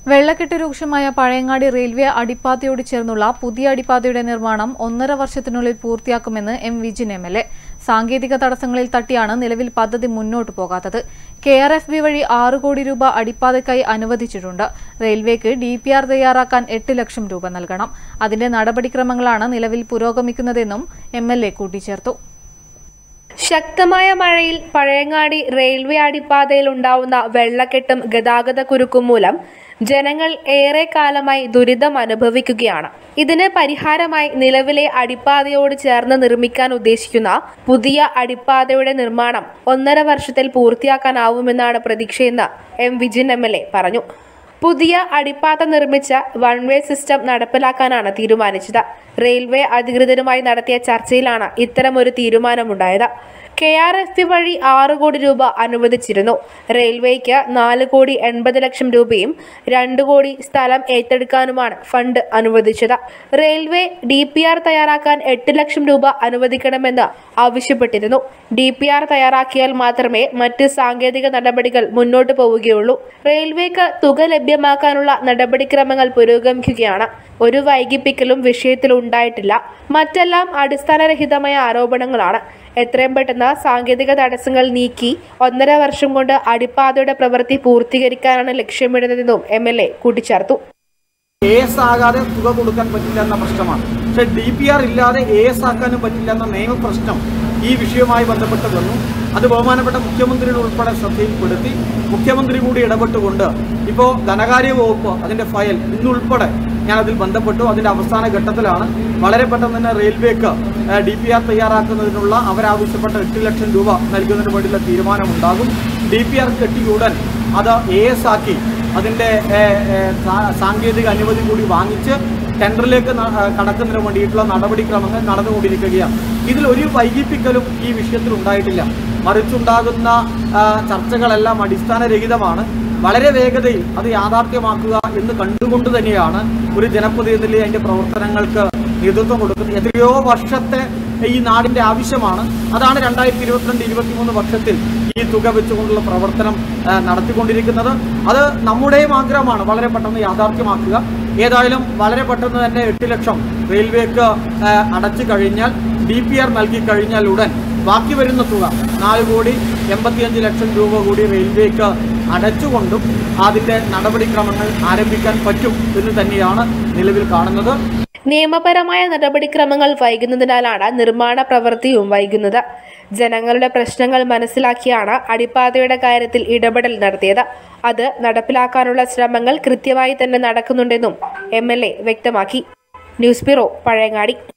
വെള്ളക്കെട്ട് രൂക്ഷമായ പഴയങ്ങാടി റെയിൽവേ അടിപ്പാതയോട് ചേർന്നുള്ള പുതിയ അടിപ്പാതയുടെ നിർമ്മാണം ഒന്നര വർഷത്തിനുള്ളിൽ പൂർത്തിയാക്കുമെന്ന് M Vijin M L A സാങ്കേതിക തടസ്സങ്ങളിൽ തട്ടിയാണ് നിലവിൽ പദ്ധതി മുന്നോട്ടു പോകാത്തത് കെ ആർ എഫ് ബി വഴി ആറ് കോടി രൂപ അടിപ്പാതയ്ക്കായി അനുവദിച്ചിട്ടുണ്ട് റെയിൽവേക്ക് ഡി പി ആർ തയ്യാറാക്കാൻ എട്ട് ലക്ഷം രൂപ നൽകണം അതിന്റെ നടപടിക്രമങ്ങളാണ് നിലവിൽ പുരോഗമിക്കുന്നതെന്നും എം എൽ എ കൂട്ടിച്ചേർത്തു ശക്തമായ മഴയിൽ പഴയങ്ങാടി റെയിൽവേ അടിപ്പാതയിൽ ഉണ്ടാവുന്ന വെള്ളക്കെട്ടും ഗതാഗത കുരുക്കും മൂലം ജനങ്ങൾ ഏറെ കാലമായി ദുരിതം അനുഭവിക്കുകയാണ് ഇതിന് പരിഹാരമായി നിലവിലെ അടിപ്പാതയോട് ചേർന്ന് നിർമ്മിക്കാൻ ഉദ്ദേശിക്കുന്ന പുതിയ അടിപ്പാതയുടെ നിർമ്മാണം ഒന്നര വർഷത്തിൽ പൂർത്തിയാക്കാനാവുമെന്നാണ് പ്രതീക്ഷയെന്ന് M Vijin M L A പറഞ്ഞു പുതിയ അടിപ്പാത നിർമ്മിച്ച വൺ വേ സിസ്റ്റം നടപ്പിലാക്കാനാണ് തീരുമാനിച്ചത് റെയിൽവേ അധികൃതരുമായി നടത്തിയ ചർച്ചയിലാണ് ഇത്തരമൊരു തീരുമാനമുണ്ടായത് കെ ആർ എഫ് പി വഴി ആറ് കോടി രൂപ അനുവദിച്ചിരുന്നു റെയിൽവേക്ക് നാല് കോടി എൺപത് ലക്ഷം രൂപയും രണ്ട് കോടി സ്ഥലം ഏറ്റെടുക്കാനുമാണ് ഫണ്ട് അനുവദിച്ചത് റെയിൽവേ ഡി പി ആർ തയ്യാറാക്കാൻ എട്ട് ലക്ഷം രൂപ അനുവദിക്കണമെന്ന് ആവശ്യപ്പെട്ടിരുന്നു ഡി പി ആർ തയ്യാറാക്കിയാൽ മാത്രമേ മറ്റ് സാങ്കേതിക നടപടികൾ മുന്നോട്ട് പോവുകയുള്ളൂ റെയിൽവേക്ക് തുക ലഭ്യമാക്കാനുള്ള നടപടിക്രമങ്ങൾ പുരോഗമിക്കുകയാണ് ഒരു വൈകിപ്പിക്കലും വിഷയത്തിൽ ഉണ്ടായിട്ടില്ല മറ്റെല്ലാം അടിസ്ഥാനരഹിതമായ ആരോപണങ്ങളാണ് എത്രയും പെട്ടെന്ന് സാങ്കേതിക തടസ്സങ്ങൾ നീക്കി ഒന്നര വർഷം കൊണ്ട് അടിപ്പാതയുടെ പ്രവൃത്തി പൂർത്തീകരിക്കാനാണ് ലക്ഷ്യമിടുന്നതെന്നും എം എൽ എ കൂട്ടിച്ചേർത്തു എ എസ് ആകാതെ തുക കൊടുക്കാൻ പറ്റില്ല എന്ന പ്രശ്നമാണ് പക്ഷെ ഡി പി ആർ ഇല്ലാതെ എ എസ് ആക്കാനും പറ്റില്ല എന്ന നിയമപ്രശ്നം ഈ വിഷയവുമായി ബന്ധപ്പെട്ട് വന്നു അത് ബഹുമാനപ്പെട്ട മുഖ്യമന്ത്രിയുടെ ഉൾപ്പെടെ ശ്രദ്ധയിൽപ്പെടുത്തി മുഖ്യമന്ത്രി കൂടി ഇടപെട്ടുകൊണ്ട് ഇപ്പോൾ ധനകാര്യ വകുപ്പ് അതിൻ്റെ ഫയൽ ഇന്നുൾപ്പെടെ ഞാൻ അതിൽ ബന്ധപ്പെട്ടു അതിൻ്റെ അവസാന ഘട്ടത്തിലാണ് വളരെ പെട്ടെന്ന് തന്നെ റെയിൽവേക്ക് ഡി പി ആർ തയ്യാറാക്കുന്നതിനുള്ള അവരാവശ്യപ്പെട്ട എട്ട് ലക്ഷം രൂപ നൽകുന്നതിന് വേണ്ടിയുള്ള തീരുമാനമുണ്ടാകും ഡി പി ആർ കെട്ടിയുടൻ അത് എ എസ് ആക്കി അതിൻ്റെ ഏഹ്, ഏഹ്, സാ- സാങ്കേതിക അനുമതി കൂടി വാങ്ങിച്ച് ടെൻഡറിലേക്ക് ന- ഏഹ്, കടക്കുന്നതിന് വേണ്ടിയിട്ടുള്ള നടപടിക്രമങ്ങൾ നടന്നുകൊണ്ടിരിക്കുകയാണ് ഇതിൽ ഒരു വൈകിപ്പിക്കലും ഈ വിഷയത്തിൽ ഉണ്ടായിട്ടില്ല മറിച്ചുണ്ടാകുന്ന ആ, ചർച്ചകളെല്ലാം അടിസ്ഥാനരഹിതമാണ് വളരെ വേഗതയിൽ അത് യാഥാർത്ഥ്യമാക്കുക എന്ന് കണ്ടുകൊണ്ട് തന്നെയാണ് ഒരു ജനപ്രതിനിധി അതിൻ്റെ പ്രവർത്തനങ്ങൾക്ക് നേതൃത്വം കൊടുക്കുന്നത് എത്രയോ വർഷത്തെ ഈ നാടിൻ്റെ ആവശ്യമാണ് അതാണ് രണ്ടായിരത്തി ഇരുപത്തിരണ്ട് ഇരുപത്തിമൂന്ന് വർഷത്തിൽ ഈ തുക വെച്ചുകൊണ്ടുള്ള പ്രവർത്തനം ആ, നടത്തിക്കൊണ്ടിരിക്കുന്നത് അത് നമ്മുടെയും ആഗ്രഹമാണ് വളരെ പെട്ടെന്ന് യാഥാർത്ഥ്യമാക്കുക ഏതായാലും വളരെ പെട്ടെന്ന് തന്നെ എട്ട് ലക്ഷം റെയിൽവേക്ക് ആ, അടച്ചു കഴിഞ്ഞാൽ ഡി പി ആർ നൽകി കഴിഞ്ഞാൽ ഉടൻ ബാക്കി വരുന്ന തുക നാല് കോടി എൺപത്തിയഞ്ച് ലക്ഷം രൂപ കൂടി റെയിൽവേക്ക് അടച്ചുകൊണ്ടും അതിൻ്റെ നടപടിക്രമങ്ങൾ ആരംഭിക്കാൻ പറ്റും എന്ന് തന്നെയാണ് നിലവിൽ കാണുന്നത് നിയമപരമായ നടപടിക്രമങ്ങൾ വൈകുന്നതിനാലാണ് നിർമ്മാണ പ്രവൃത്തിയും വൈകുന്നത് ജനങ്ങളുടെ പ്രശ്നങ്ങൾ മനസ്സിലാക്കിയാണ് അടിപ്പാതയുടെ കാര്യത്തിൽ ഇടപെടൽ നടത്തിയത് അത് നടപ്പിലാക്കാനുള്ള ശ്രമങ്ങൾ കൃത്യമായി തന്നെ നടക്കുന്നുണ്ടെന്നും എം വ്യക്തമാക്കി ന്യൂസ് ബ്യൂറോ പഴയങ്ങാടി